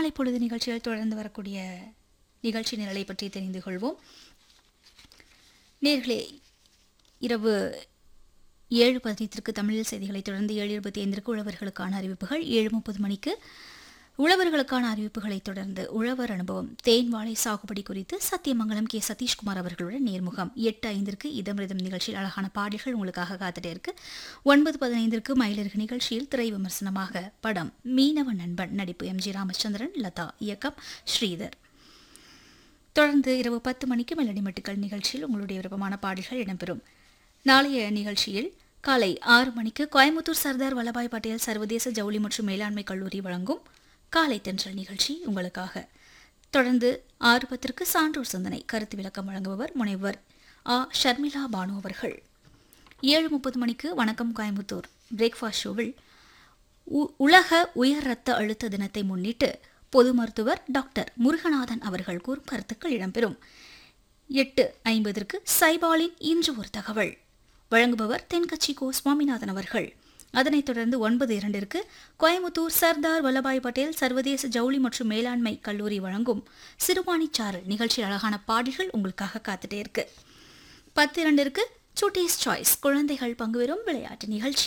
காலை பொழுது நிகழ்ச்சியில் தொடர்ந்து வரக்கூடிய நிகழ்ச்சி நிரலை பற்றி தெரிந்து கொள்வோம் நேர்களே இரவு ஏழு பதினைத்திற்கு தமிழில் செய்திகளை தொடர்ந்து ஏழு இருபத்தி ஐந்திற்கு உழவர்களுக்கான அறிவிப்புகள் ஏழு முப்பது மணிக்கு உழவர்களுக்கான அறிவிப்புகளை தொடர்ந்து உழவர் அனுபவம் தேன் வாழை சாகுபடி குறித்து சத்தியமங்கலம் கே சதீஷ்குமார் அவர்களுடன் நேர்முகம் எட்டு ஐந்திற்கு இதமிருதம் நிகழ்ச்சியில் அழகான பாடல்கள் உங்களுக்காக காத்துட்டே இருக்கு ஒன்பது பதினைந்திற்கு மயிலிறகு நிகழ்ச்சியில் திரை விமர்சனமாக படம் மீனவ நண்பன் நடிப்பு எம் ஜி ராமச்சந்திரன் லதா இயக்கம் ஸ்ரீதர் தொடர்ந்து இரவு பத்து மணிக்கு மெலடி மெட்டுக்கள் நிகழ்ச்சியில் உங்களுடைய விருப்பமான பாடல்கள் இடம்பெறும் நாளைய நிகழ்ச்சியில் காலை ஆறு மணிக்கு கோயம்புத்தூர் சர்தார் வல்லபாய் பட்டேல் சர்வதேச ஜவுளி மற்றும் மேலாண்மை கல்லூரி வழங்கும் காலை தென்றல் நிகழ்ச்சி உங்களுக்காக தொடர்ந்து ஆறு பத்திற்கு சான்றோர் சிந்தனை கருத்து விளக்கம் வழங்குபவர் முனைவர் ஆ ஷர்மிளா பானு அவர்கள் ஏழு முப்பது மணிக்கு வணக்கம் கோயம்புத்தூர் பிரேக்ஃபாஸ்ட் ஷோவில் உ- உலக உயர் ரத்த அழுத்த தினத்தை முன்னிட்டு பொது மருத்துவர் டாக்டர் முருகநாதன் அவர்கள் கூறும் கருத்துக்கள் இடம்பெறும் எட்டு ஐம்பதற்கு சைபாலின் இன்று ஒரு தகவல் வழங்குபவர் தென்கட்சி கோ சுவாமிநாதன் அவர்கள் அதனைத் தொடர்ந்து ஒன்பது இரண்டிற்கு கோயமுத்தூர் சர்தார் வல்லபாய் பட்டேல் சர்வதேச ஜவுளி மற்றும் மேலாண்மை கல்லூரி வழங்கும் சிறுபாணிச்சாரல் நிகழ்ச்சியில் அழகான பாடல்கள் உங்களுக்காக காத்துட்டே இருக்கு பத்து இரண்டிற்கு சுட்டீஸ் சாய்ஸ் குழந்தைகள் பங்குபெறும் விளையாட்டு நிகழ்ச்சி